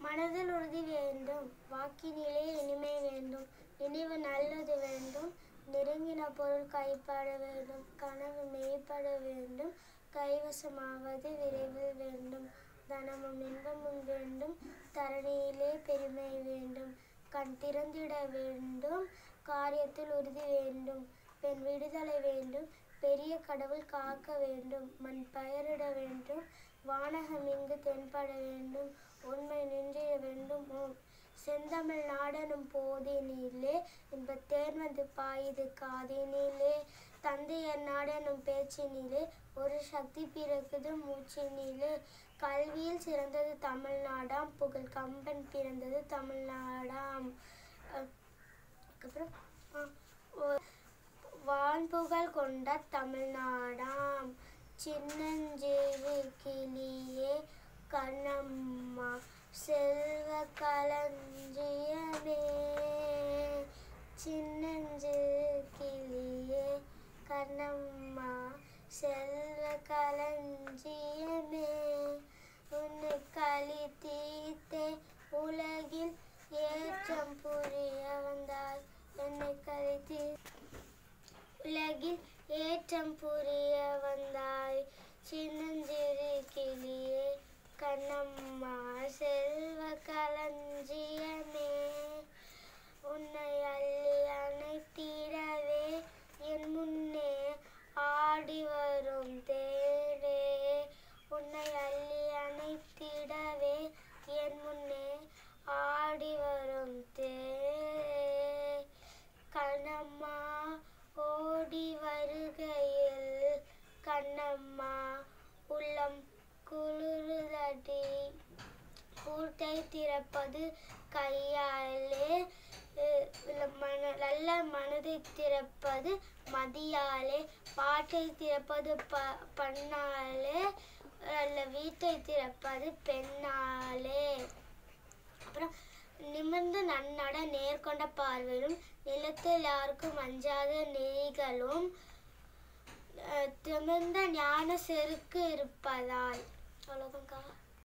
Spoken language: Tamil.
மனதில் உறுதி வேண்டும் வாக்கினிலே இனிமை வேண்டும் நினைவு நல்லது வேண்டும் நெருங்கின பொருள் கைப்பட வேண்டும் கனவு மெய்ப்பட வேண்டும் கைவசமாவது விரைவில் வேண்டும் தனமும் இன்பமும் வேண்டும் தரணியிலே பெருமை வேண்டும் கண் திறந்திட வேண்டும் காரியத்தில் உறுதி வேண்டும் பெண் விடுதலை வேண்டும் பெரிய கடவுள் காக்க வேண்டும் மண் பயிரிட வேண்டும் வானகம் இங்கு தென்பட வேண்டும் உண்மை நின்றிட வேண்டும் ஓம் செந்தமிழ் நாடனும் போதினிலே இன்ப தேன் வந்து பாயுது காதினிலே தந்தையர் நாடனும் பேச்சினிலே ஒரு சக்தி பிறக்குது மூச்சினிலே கல்வியில் சிறந்தது தமிழ்நாடாம் புகழ் கம்பன் பிறந்தது தமிழ்நாடாம் அஹ் அதுக்கப்புறம் அஹ் ஒ- வான்புகழ் கொண்ட தமிழ்நாடாம் சின்னஞ்சிறு கிளியே கண்ணம்மா செல்வ களஞ்சியமே சின்னஞ்சிறு கிளியே கண்ணம்மா செல்வ களஞ்சியமே உன்னை களி தீர்த்தே உலகில் ஏற்றம் புரிய வந்தாய் என்னை களி தீ உலகில் ஏற்றம் புரிய வந்தாய் சின்னஞ்சிறு கிளியே கண்ணம்மா செல்வ களஞ்சியமே உன்னை அள்ளி அணைத்திடவே என் முன்னே ஆடி வரும் தேரே உன்னை அள்ளி அணைத்திடவே என் முன்னே ஆடி வரும் தேரே கண்ணம்மா ஓடி வருகையில் கண்ணம்மா உள்ளம் குளிருதடி பூட்டை திறப்பது கையாலே அஹ் இல்ல மன நல்ல மனதை திறப்பது மதியாலே பாட்டை திறப்பது ப பண்ணாலே நல்ல வீட்டை திறப்பது பெண்ணாலே அப்புறம் நிமிர்ந்து நன்னட நேர்கொண்ட பார்வையிலும் நிலத்தில் யாருக்கும் அஞ்சாத நெறிகளும் அஹ், திமிர்ந்த ஞான செருக்கு இருப்பதால் அவ்வளோதான்க்கா